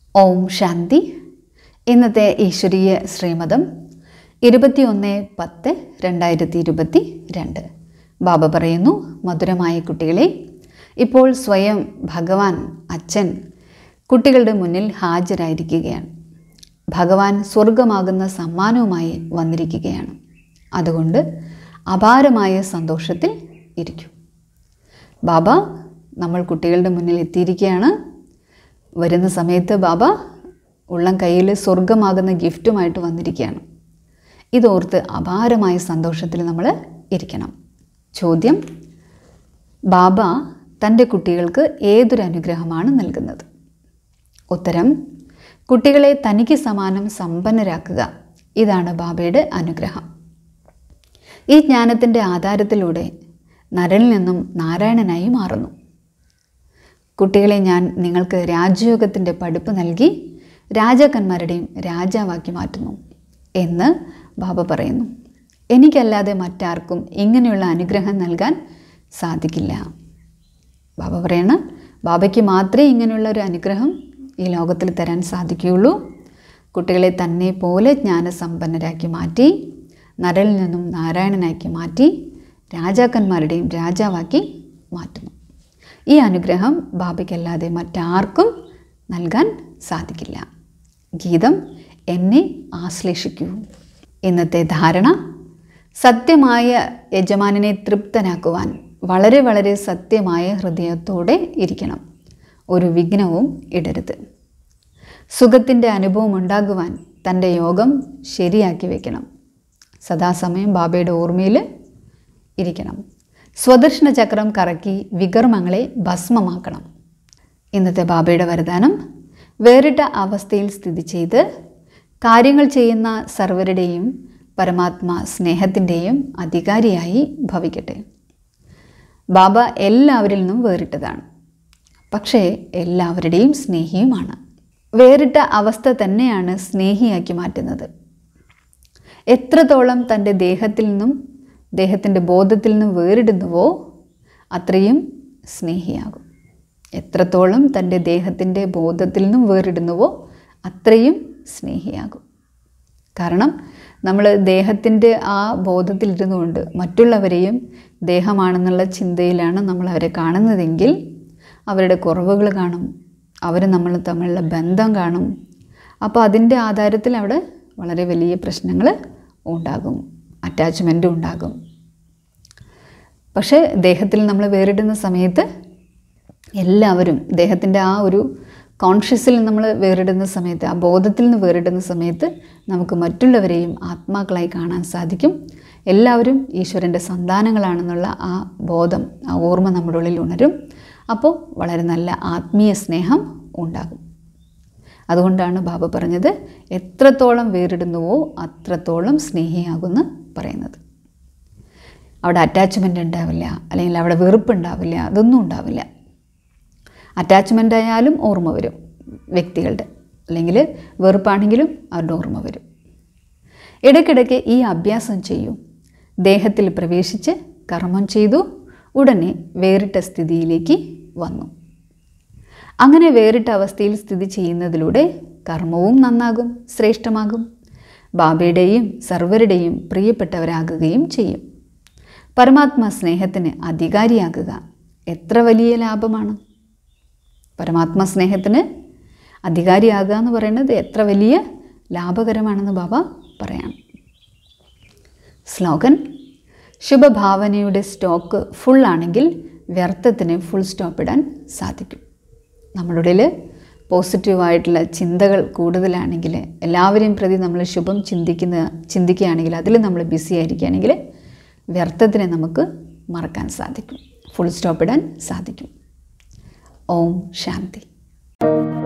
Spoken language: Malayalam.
ഓം ശാന്തി ഇന്നത്തെ ഈശ്വരീയ ശ്രീമതം ഇരുപത്തിയൊന്ന് പത്ത് രണ്ടായിരത്തി ഇരുപത്തി രണ്ട് ബാബ പറയുന്നു മധുരമായ കുട്ടികളെ ഇപ്പോൾ സ്വയം ഭഗവാൻ അച്ഛൻ കുട്ടികളുടെ മുന്നിൽ ഹാജരായിരിക്കുകയാണ് ഭഗവാൻ സ്വർഗമാകുന്ന സമ്മാനവുമായി വന്നിരിക്കുകയാണ് അതുകൊണ്ട് അപാരമായ സന്തോഷത്തിൽ ഇരിക്കും ബാബ നമ്മൾ കുട്ടികളുടെ മുന്നിൽ എത്തിയിരിക്കുകയാണ് വരുന്ന സമയത്ത് ബാബ ഉള്ളം കയ്യിൽ സ്വർഗമാകുന്ന ഗിഫ്റ്റുമായിട്ട് വന്നിരിക്കുകയാണ് ഇതോർത്ത് അപാരമായ സന്തോഷത്തിൽ നമ്മൾ ഇരിക്കണം ചോദ്യം ബാബ തൻ്റെ കുട്ടികൾക്ക് ഏതൊരു അനുഗ്രഹമാണ് നൽകുന്നത് ഉത്തരം കുട്ടികളെ തനിക്ക് സമാനം സമ്പന്നരാക്കുക ഇതാണ് ബാബയുടെ അനുഗ്രഹം ഈ ജ്ഞാനത്തിൻ്റെ ആധാരത്തിലൂടെ നരനിൽ നിന്നും നാരായണനായി മാറുന്നു കുട്ടികളെ ഞാൻ നിങ്ങൾക്ക് രാജയോഗത്തിൻ്റെ പഠിപ്പ് നൽകി രാജാക്കന്മാരുടെയും രാജാവാക്കി മാറ്റുന്നു എന്ന് ബാബ പറയുന്നു എനിക്കല്ലാതെ മറ്റാർക്കും ഇങ്ങനെയുള്ള അനുഗ്രഹം നൽകാൻ സാധിക്കില്ല ബാബ പറയണ ബാബയ്ക്ക് മാത്രമേ ഇങ്ങനെയുള്ള ഒരു അനുഗ്രഹം ഈ ലോകത്തിൽ തരാൻ സാധിക്കുകയുള്ളൂ കുട്ടികളെ തന്നെ പോലെ ജ്ഞാനസമ്പന്നരാക്കി മാറ്റി നരലിൽ നിന്നും നാരായണനാക്കി മാറ്റി രാജാക്കന്മാരുടെയും രാജാവാക്കി മാറ്റുന്നു ഈ അനുഗ്രഹം ബാബയ്ക്കല്ലാതെ മറ്റാർക്കും നൽകാൻ സാധിക്കില്ല ഗീതം എന്നെ ആശ്ലേഷിക്കൂ ഇന്നത്തെ ധാരണ സത്യമായ യജമാനനെ തൃപ്തനാക്കുവാൻ വളരെ വളരെ സത്യമായ ഹൃദയത്തോടെ ഇരിക്കണം ഒരു വിഘ്നവും ഇടരുത് സുഖത്തിൻ്റെ അനുഭവം ഉണ്ടാകുവാൻ തൻ്റെ യോഗം ശരിയാക്കി വെക്കണം സദാസമയം ബാബയുടെ ഓർമ്മയിൽ ഇരിക്കണം സ്വദർശന ചക്രം കറക്കി വികർമ്മങ്ങളെ ഭസ്മമാക്കണം ഇന്നത്തെ ബാബയുടെ വരദാനം വേറിട്ട അവസ്ഥയിൽ സ്ഥിതി ചെയ്ത് കാര്യങ്ങൾ ചെയ്യുന്ന സർവരുടെയും പരമാത്മാ സ്നേഹത്തിൻ്റെയും അധികാരിയായി ഭവിക്കട്ടെ ബാബ എല്ലാവരിൽ നിന്നും വേറിട്ടതാണ് പക്ഷേ എല്ലാവരുടെയും സ്നേഹിയുമാണ് വേറിട്ട അവസ്ഥ തന്നെയാണ് സ്നേഹിയാക്കി മാറ്റുന്നത് എത്രത്തോളം തൻ്റെ ദേഹത്തിൽ നിന്നും ദേഹത്തിൻ്റെ ബോധത്തിൽ നിന്നും വേറിടുന്നുവോ അത്രയും സ്നേഹിയാകും എത്രത്തോളം തൻ്റെ ദേഹത്തിൻ്റെ ബോധത്തിൽ നിന്നും വേറിടുന്നുവോ അത്രയും സ്നേഹിയാകും കാരണം നമ്മൾ ദേഹത്തിൻ്റെ ആ ബോധത്തിലിരുന്നുകൊണ്ട് മറ്റുള്ളവരെയും ദേഹമാണെന്നുള്ള ചിന്തയിലാണ് നമ്മൾ അവരെ കാണുന്നതെങ്കിൽ അവരുടെ കുറവുകൾ കാണും അവർ നമ്മൾ തമ്മിലുള്ള ബന്ധം കാണും അപ്പോൾ അതിൻ്റെ ആധാരത്തിൽ അവിടെ വളരെ വലിയ പ്രശ്നങ്ങൾ ഉണ്ടാകും അറ്റാച്ച്മെൻ്റ് ഉണ്ടാകും പക്ഷേ ദേഹത്തിൽ നമ്മൾ വേറിടുന്ന സമയത്ത് എല്ലാവരും ദേഹത്തിൻ്റെ ആ ഒരു കോൺഷ്യസിൽ നമ്മൾ വേറിടുന്ന സമയത്ത് ആ ബോധത്തിൽ നിന്ന് വേറിടുന്ന സമയത്ത് നമുക്ക് മറ്റുള്ളവരെയും ആത്മാക്കളായി കാണാൻ സാധിക്കും എല്ലാവരും ഈശ്വരൻ്റെ സന്താനങ്ങളാണെന്നുള്ള ആ ബോധം ആ ഓർമ്മ നമ്മുടെ ഉള്ളിൽ ഉണരും അപ്പോൾ വളരെ നല്ല ആത്മീയ സ്നേഹം ഉണ്ടാകും അതുകൊണ്ടാണ് ബാബ പറഞ്ഞത് എത്രത്തോളം വേറിടുന്നുവോ അത്രത്തോളം സ്നേഹിയാകുമെന്ന് പറയുന്നത് അവിടെ അറ്റാച്ച്മെൻ്റ് ഉണ്ടാവില്ല അല്ലെങ്കിൽ അവിടെ വെറുപ്പുണ്ടാവില്ല അതൊന്നും ഉണ്ടാവില്ല അറ്റാച്ച്മെൻ്റ് ആയാലും ഓർമ്മ വരും വ്യക്തികളുടെ അല്ലെങ്കിൽ വെറുപ്പാണെങ്കിലും അവരുടെ ഓർമ്മ വരും ഇടയ്ക്കിടയ്ക്ക് ഈ അഭ്യാസം ചെയ്യൂ ദേഹത്തിൽ പ്രവേശിച്ച് കർമ്മം ചെയ്തു ഉടനെ വേറിട്ട സ്ഥിതിയിലേക്ക് വന്നു അങ്ങനെ വേറിട്ട അവസ്ഥയിൽ സ്ഥിതി ചെയ്യുന്നതിലൂടെ കർമ്മവും നന്നാകും ശ്രേഷ്ഠമാകും ബാബയുടെയും സർവരുടെയും പ്രിയപ്പെട്ടവരാകുകയും ചെയ്യും പരമാത്മാ സ്നേഹത്തിന് അധികാരിയാകുക എത്ര വലിയ ലാഭമാണ് പരമാത്മാ സ്നേഹത്തിന് അധികാരിയാകുക എന്ന് പറയുന്നത് എത്ര വലിയ ലാഭകരമാണെന്ന് ബാബ പറയാം സ്ലോഗൻ ശുഭഭാവനയുടെ സ്റ്റോക്ക് ഫുള്ളാണെങ്കിൽ വ്യർത്ഥത്തിന് ഫുൾ സ്റ്റോപ്പ് ഇടാൻ സാധിക്കും നമ്മുടെ ഉള്ളിൽ പോസിറ്റീവായിട്ടുള്ള ചിന്തകൾ കൂടുതലാണെങ്കിൽ എല്ലാവരെയും പ്രതി നമ്മൾ ശുഭം ചിന്തിക്കുന്ന ചിന്തിക്കുകയാണെങ്കിൽ അതിൽ നമ്മൾ ബിസി ആയിരിക്കുകയാണെങ്കിൽ വ്യർത്ഥത്തിനെ നമുക്ക് മറക്കാൻ സാധിക്കും ഫുൾ സ്റ്റോപ്പ് ഇടാൻ സാധിക്കും ഓം ശാന്തി